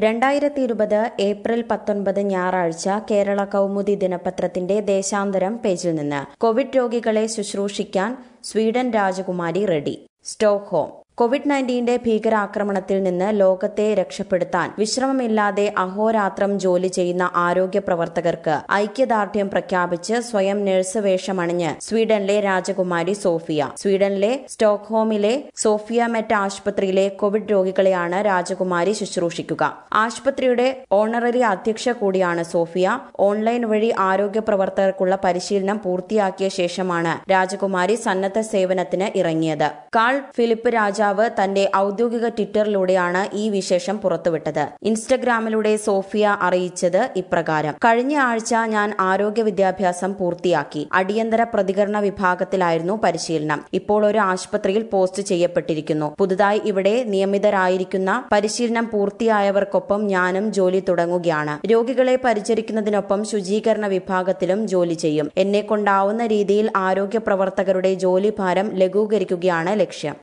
രണ്ടായിരത്തി ഇരുപത് ഏപ്രിൽ പത്തൊൻപത് ഞായറാഴ്ച കേരള കൗമുദി ദിനപത്രത്തിന്റെ ദേശാന്തരം പേജിൽ നിന്ന് കോവിഡ് രോഗികളെ ശുശ്രൂഷിക്കാൻ സ്വീഡൻ രാജകുമാരി റെഡി സ്റ്റോക്ക്ഹോം കോവിഡ് നയൻറ്റീന്റെ ഭീകരാക്രമണത്തിൽ നിന്ന് ലോകത്തെ രക്ഷപ്പെടുത്താൻ വിശ്രമമില്ലാതെ അഹോരാത്രം ജോലി ചെയ്യുന്ന ആരോഗ്യ പ്രവർത്തകർക്ക് ഐക്യദാർഢ്യം പ്രഖ്യാപിച്ച് സ്വയം നഴ്സ് വേഷമണിഞ്ഞ് സ്വീഡനിലെ രാജകുമാരി സോഫിയ സ്വീഡനിലെ സ്റ്റോക്ക്ഹോമിലെ സോഫിയ മെറ്റ് ആശുപത്രിയിലെ കോവിഡ് രോഗികളെയാണ് രാജകുമാരി ശുശ്രൂഷിക്കുക ആശുപത്രിയുടെ ഓണററി അധ്യക്ഷ കൂടിയാണ് സോഫിയ ഓൺലൈൻ വഴി ആരോഗ്യ പ്രവർത്തകർക്കുള്ള പരിശീലനം പൂർത്തിയാക്കിയ ശേഷമാണ് രാജകുമാരി സന്നദ്ധ സേവനത്തിന് ഇറങ്ങിയത് കാൾ ഫിലിപ്പ് രാജാവ് തന്റെ ഔദ്യോഗിക ട്വിറ്ററിലൂടെയാണ് ഈ വിശേഷം പുറത്തുവിട്ടത് ഇൻസ്റ്റഗ്രാമിലൂടെ സോഫിയ അറിയിച്ചത് ഇപ്രകാരം കഴിഞ്ഞ ആഴ്ച ഞാൻ ആരോഗ്യ വിദ്യാഭ്യാസം പൂർത്തിയാക്കി അടിയന്തര പ്രതികരണ വിഭാഗത്തിലായിരുന്നു പരിശീലനം ഇപ്പോൾ ഒരു ആശുപത്രിയിൽ പോസ്റ്റ് ചെയ്യപ്പെട്ടിരിക്കുന്നു പുതുതായി ഇവിടെ നിയമിതരായിരിക്കുന്ന പരിശീലനം പൂർത്തിയായവർക്കൊപ്പം ഞാനും ജോലി തുടങ്ങുകയാണ് രോഗികളെ പരിചരിക്കുന്നതിനൊപ്പം ശുചീകരണ വിഭാഗത്തിലും ജോലി ചെയ്യും എന്നെ കൊണ്ടാവുന്ന രീതിയിൽ ആരോഗ്യ പ്രവർത്തകരുടെ ജോലിഭാരം ലഘൂകരിക്കുകയാണ് ലക്ഷ്യം